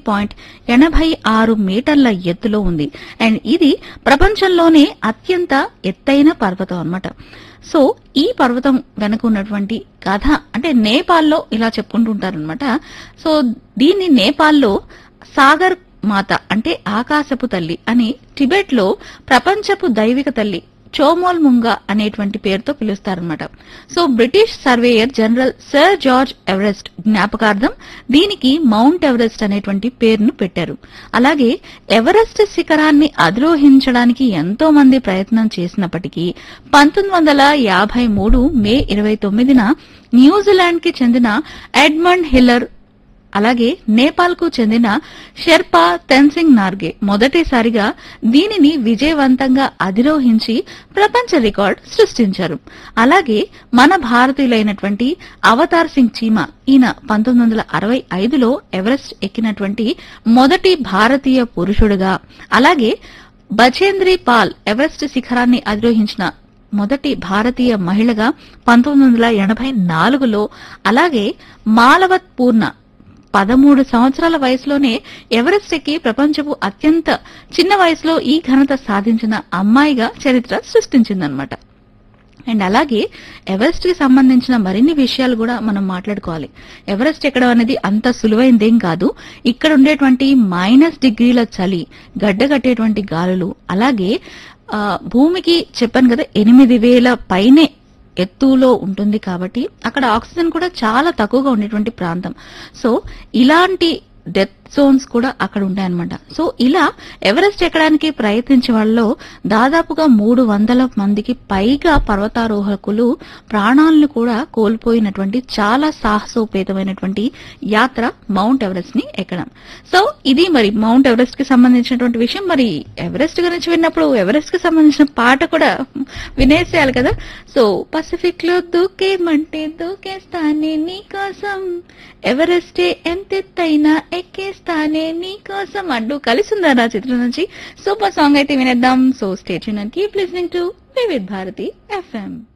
point ఎనభై ఆరు మీటర్ల ఎత్తులో ఉంది అండ్ ఇది ప్రపంచంలోనే అత్యంత ఎత్తైన పర్వతం అన్నమాట సో ఈ పర్వతం వెనక ఉన్నటువంటి కథ అంటే నేపాల్లో ఇలా చెప్పుకుంటూ ఉంటారనమాట సో దీన్ని నేపాల్లో సాగర్ మాత అంటే ఆకాశపు తల్లి అని టిబెట్ లో ప్రపంచపు దైవిక తల్లి చోమోల్ ముంగా అనేటువంటి పేరుతో పిలుస్తారనమాట so British surveyor general sir George Everest జ్ఞాపకార్థం దీనికి మౌంట్ ఎవరెస్ట్ అనేటువంటి పేరును పెట్టారు అలాగే ఎవరెస్ట్ శిఖరాన్ని అధిరోహించడానికి ఎంతో మంది ప్రయత్నం చేసినప్పటికీ పంతొమ్మిది వందల యాభై మూడు మే ఇరవై తొమ్మిదిన న్యూజిలాండ్ కి చెందిన ఎడ్మండ్ హిల్లర్ అలాగే నేపాల్ కు చెందిన షెర్పా తెన్సింగ్ నార్గే మొదటిసారిగా దీనిని విజయవంతంగా అధిరోహించి ప్రపంచ రికార్డ్ సృష్టించారు అలాగే మన భారతీయులైనటువంటి అవతార్ సింగ్ చీమా ఈయన పంతొమ్మిది వందల అరవై ఐదులో ఎవరెస్ట్ ఎక్కినటువంటి మొదటి భారతీయ పురుషుడుగా అలాగే బచేంద్రి పాల్ ఎవరెస్ట్ శిఖరాన్ని అధిరోహించిన మొదటి భారతీయ మహిళగా పంతొమ్మిది వందల ఎనభై నాలుగులో అలాగే మాలవత్ పూర్ణ పదమూడు సంవత్సరాల వయసులోనే ఎవరెస్ట్ ఎక్కి ప్రపంచపు అత్యంత చిన్న వయసులో ఈ ఘనత సాధించిన అమ్మాయిగా చరిత్ర సృష్టించిందనమాట అండ్ అలాగే ఎవరెస్ట్ కి సంబంధించిన మరిన్ని విషయాలు కూడా మనం మాట్లాడుకోవాలి ఎవరెస్ట్ ఎక్కడం అనేది అంత సులువైందేం కాదు ఇక్కడ ఉండేటువంటి మైనస్ డిగ్రీల చలి గడ్డగట్టేటువంటి గాలులు అలాగే ఆ, భూమికి చెప్పాను కదా ఎనిమిది వేల పైనే ఎత్తులో ఉంటుంది కాబట్టి అక్కడ ఆక్సిజన్ కూడా చాలా తక్కువగా ఉండేటువంటి ప్రాంతం సో ఇలాంటి డెత్ జోన్స్ కూడా అక్కడ ఉంటాయన్నమాట సో ఇలా ఎవరెస్ట్ ఎక్కడానికి ప్రయత్నించే వాళ్ళలో దాదాపుగా మూడు వందల మందికి పైగా పర్వతారోహకులు ప్రాణాలను కూడా కోల్పోయినటువంటి చాలా సాహసోపేతమైనటువంటి యాత్ర మౌంట్ ఎవరెస్ట్ ని ఎక్కడం సో ఇది మరి మౌంట్ ఎవరెస్ట్ కి సంబంధించినటువంటి విషయం మరి ఎవరెస్ట్ గురించి విన్నప్పుడు ఎవరెస్ట్ కి సంబంధించిన పాట కూడా వినేసేయాలి కదా సో పసిఫిక్ లో దూకేమంటే దూకేస్తానే నీకోసం ఎవరెస్టే ఎంతెత్తైనా ఎక్కేస్తానే నీకోసం అంటూ కలిసిందా చిత్రం నుంచి సూపర్ సాంగ్ అయితే వినేద్దాం so stay keep listening to Vividh Bharati FM